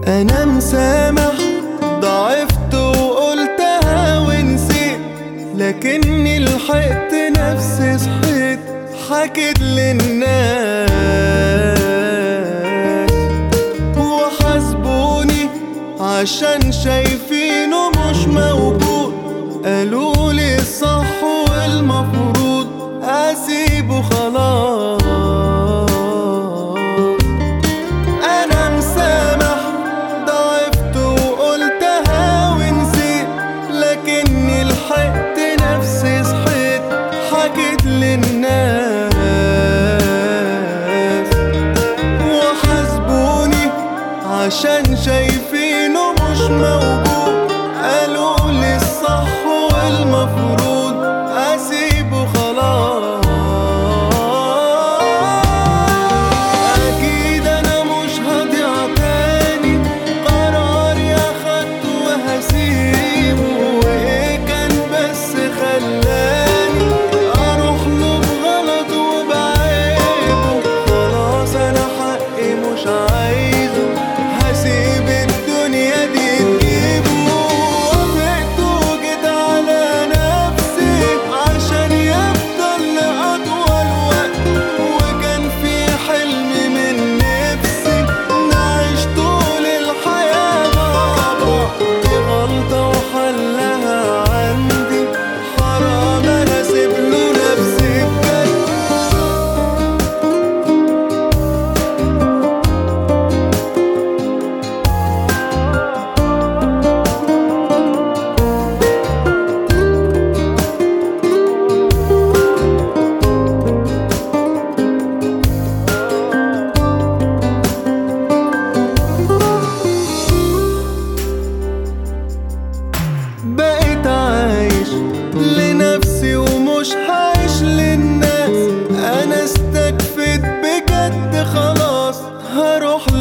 انا مسامح ضعفت وقلتها ونسيت لكني لحقت نفسي صحيت حكيت للناس وحاسبوني عشان شايفينه مش موجود قالوا لي الصح والمفروض اسيبه خلاص انا مسامح ضعفت وقلتها ونسيت لكني لحقت نفسي صحيت حكيت للناس وحاسبوني عشان شايفينه مش موجود قالوا لي الصح والمفروض اسيبه خلاص اكيد انا مش هضيع تاني قراري اخدته وهسيبه وايه كان بس خلاني اروح له بغلط وبعيبه خلاص انا حقي مش عايزه هسيب الدنيا دي تجيبه وافقت وجيت على نفسي عشان يفضل لأطول وقت وكان في حلم من نفسي نعيش طول الحياة مع بعض دي غلطة وحلها عندي حرام أنا أسيب له نفسي بجد بقيت عايش لنفسي ومش عايش للناس انا استكفيت بجد خلاص هروح